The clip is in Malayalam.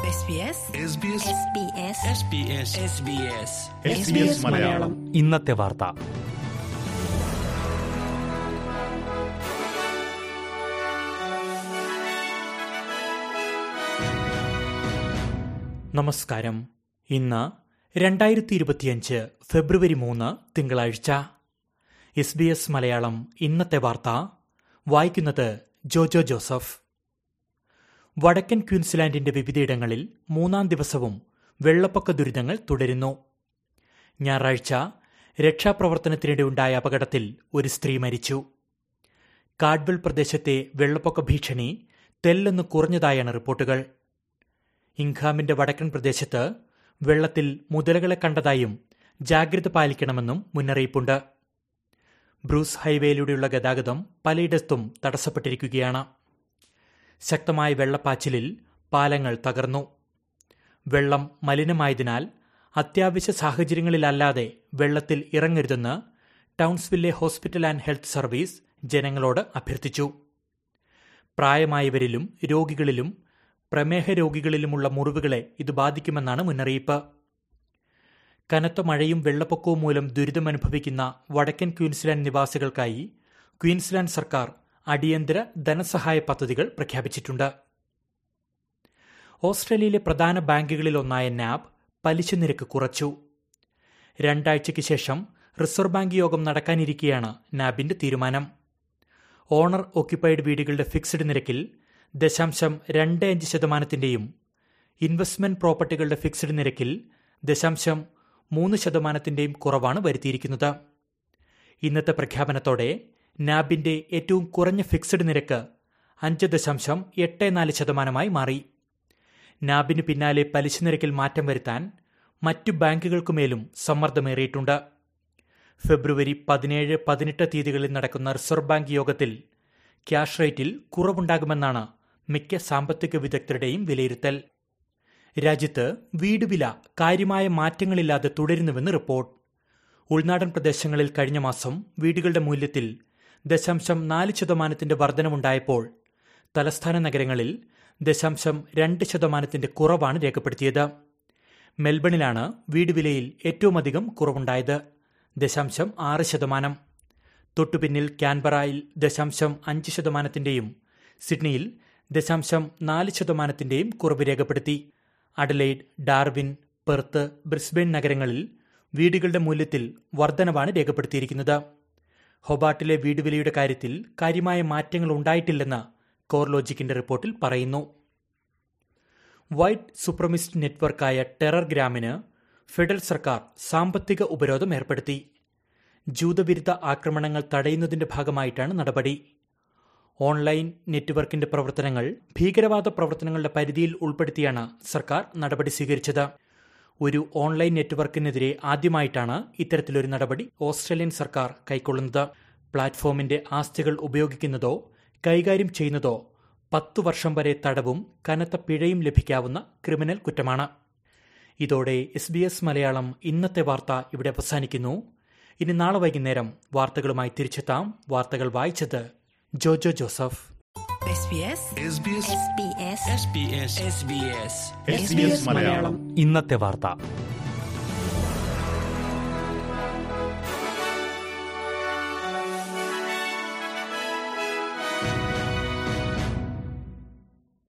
SBS SBS മലയാളം ഇന്നത്തെ വാർത്ത നമസ്കാരം ഇന്ന് രണ്ടായിരത്തി ഇരുപത്തിയഞ്ച് ഫെബ്രുവരി മൂന്ന് തിങ്കളാഴ്ച എസ് ബി എസ് മലയാളം ഇന്നത്തെ വാർത്ത വായിക്കുന്നത് ജോജോ ജോസഫ് വടക്കൻ ക്വീൻസ്ലാൻഡിന്റെ വിവിധയിടങ്ങളിൽ മൂന്നാം ദിവസവും വെള്ളപ്പൊക്ക ദുരിതങ്ങൾ തുടരുന്നു ഞായറാഴ്ച രക്ഷാപ്രവർത്തനത്തിനിടെ ഉണ്ടായ അപകടത്തിൽ ഒരു സ്ത്രീ മരിച്ചു കാഡ്വൽ പ്രദേശത്തെ വെള്ളപ്പൊക്ക ഭീഷണി തെല്ലൊന്ന് കുറഞ്ഞതായാണ് റിപ്പോർട്ടുകൾ ഇംഖാമിന്റെ വടക്കൻ പ്രദേശത്ത് വെള്ളത്തിൽ മുതലകളെ കണ്ടതായും ജാഗ്രത പാലിക്കണമെന്നും മുന്നറിയിപ്പുണ്ട് ബ്രൂസ് ഹൈവേയിലൂടെയുള്ള ഗതാഗതം പലയിടത്തും തടസ്സപ്പെട്ടിരിക്കുകയാണ് ശക്തമായ വെള്ളപ്പാച്ചിലിൽ പാലങ്ങൾ തകർന്നു വെള്ളം മലിനമായതിനാൽ അത്യാവശ്യ സാഹചര്യങ്ങളിലല്ലാതെ വെള്ളത്തിൽ ഇറങ്ങരുതെന്ന് Townsville hospital and health service ജനങ്ങളോട് അഭ്യർത്ഥിച്ചു പ്രായമായവരിലും രോഗികളിലും പ്രമേഹ രോഗികളിലുമുള്ള മുറിവുകളെ ഇത് ബാധിക്കുമെന്നാണ് മുന്നറിയിപ്പ് കനത്ത മഴയും വെള്ളപ്പൊക്കവും മൂലം ദുരിതമനുഭവിക്കുന്ന വടക്കൻ ക്വീൻസ്ലാൻഡ് നിവാസികൾക്കായി ക്വീൻസ്ലാൻഡ് സർക്കാർ അടിയന്തര ധനസഹായ പദ്ധതികൾ പ്രഖ്യാപിച്ചിട്ടുണ്ട് ഓസ്ട്രേലിയയിലെ പ്രധാന ബാങ്കുകളിലൊന്നായ നാബ് പലിശ നിരക്ക് കുറച്ചു രണ്ടാഴ്ചയ്ക്ക് ശേഷം റിസർവ് ബാങ്ക് യോഗം നടക്കാനിരിക്കെയാണ് നാബിന്റെ തീരുമാനം ഓണർ ഓക്യുപ്പൈഡ് വീടുകളുടെ ഫിക്സഡ് നിരക്കിൽ ദശാംശം രണ്ട് അഞ്ച് ശതമാനത്തിന്റെയും ഇൻവെസ്റ്റ്മെന്റ് പ്രോപ്പർട്ടികളുടെ ഫിക്സഡ് നിരക്കിൽ ദശാംശം മൂന്ന് ശതമാനത്തിന്റെയും കുറവാണ് വരുത്തിയിരിക്കുന്നത് ഇന്നത്തെ പ്രഖ്യാപനത്തോടെ നാബിന്റെ ഏറ്റവും കുറഞ്ഞ ഫിക്സഡ് നിരക്ക് അഞ്ച് ദശാംശം എട്ട് നാല് ശതമാനമായി മാറി നാബിന് പിന്നാലെ പലിശ നിരക്കിൽ മാറ്റം വരുത്താൻ മറ്റു ബാങ്കുകൾക്കുമേലും സമ്മർദ്ദമേറിയിട്ടുണ്ട് ഫെബ്രുവരി പതിനേഴ് പതിനെട്ട് തീയതികളിൽ നടക്കുന്ന റിസർവ് ബാങ്ക് യോഗത്തിൽ ക്യാഷ് റേറ്റിൽ കുറവുണ്ടാകുമെന്നാണ് മിക്ക സാമ്പത്തിക വിദഗ്ധരുടെയും വിലയിരുത്തൽ രാജ്യത്ത് വീട് വില കാര്യമായ മാറ്റങ്ങളില്ലാതെ തുടരുന്നുവെന്ന് റിപ്പോർട്ട് ഉൾനാടൻ പ്രദേശങ്ങളിൽ കഴിഞ്ഞ മാസം വീടുകളുടെ മൂല്യത്തിൽ ദശാംശം നാല് ശതമാനത്തിന്റെ വർധനമുണ്ടായപ്പോൾ തലസ്ഥാന നഗരങ്ങളിൽ ദശാംശം രണ്ട് ശതമാനത്തിന്റെ കുറവാണ് രേഖപ്പെടുത്തിയത് മെൽബണിലാണ് വീട് വിലയിൽ ഏറ്റവുമധികം കുറവുണ്ടായത് ദശാംശം ആറ് ശതമാനം തൊട്ടുപിന്നിൽ ക്യാൻബറയിൽ ദശാംശം അഞ്ച് ശതമാനത്തിന്റെയും സിഡ്നിയിൽ ദശാംശം നാല് ശതമാനത്തിന്റെയും കുറവ് രേഖപ്പെടുത്തി അഡലൈഡ് ഡാർവിൻ പെർത്ത് ബ്രിസ്ബെയിൻ നഗരങ്ങളിൽ വീടുകളുടെ മൂല്യത്തിൽ വർധനവാണ് രേഖപ്പെടുത്തിയിരിക്കുന്നത് ഹൊബാട്ടിലെ വീട് വിലയുടെ കാര്യത്തിൽ കാര്യമായ മാറ്റങ്ങൾ ഉണ്ടായിട്ടില്ലെന്ന് കോർലോജിക്കിന്റെ റിപ്പോർട്ടിൽ പറയുന്നു വൈറ്റ് സുപ്രമിസ്റ്റ് നെറ്റ്വർക്കായ ടെറർ ഗ്രാമിന് ഫെഡറൽ സർക്കാർ സാമ്പത്തിക ഉപരോധം ഏർപ്പെടുത്തി ജൂതവിരുദ്ധ ആക്രമണങ്ങൾ തടയുന്നതിന്റെ ഭാഗമായിട്ടാണ് നടപടി ഓൺലൈൻ നെറ്റ്വർക്കിന്റെ പ്രവർത്തനങ്ങൾ ഭീകരവാദ പ്രവർത്തനങ്ങളുടെ പരിധിയിൽ ഉൾപ്പെടുത്തിയാണ് സർക്കാർ നടപടി സ്വീകരിച്ചത് ഒരു ഓൺലൈൻ നെറ്റ്വർക്കിനെതിരെ ആദ്യമായിട്ടാണ് ഇത്തരത്തിലൊരു നടപടി ഓസ്ട്രേലിയൻ സർക്കാർ കൈക്കൊള്ളുന്നത് പ്ലാറ്റ്ഫോമിന്റെ ആസ്തികൾ ഉപയോഗിക്കുന്നതോ കൈകാര്യം ചെയ്യുന്നതോ പത്തു വർഷം വരെ തടവും കനത്ത പിഴയും ലഭിക്കാവുന്ന ക്രിമിനൽ കുറ്റമാണ് ഇതോടെ എസ് ബി എസ് മലയാളം ഇന്നത്തെ വാർത്ത ഇവിടെ അവസാനിക്കുന്നു ഇനി നാളെ വൈകുന്നേരം വാർത്തകളുമായി തിരിച്ചെത്താം വാർത്തകൾ വായിച്ചത് ജോജോ ജോസഫ് SBS മലയാളം ഇന്നത്തെ വാർത്ത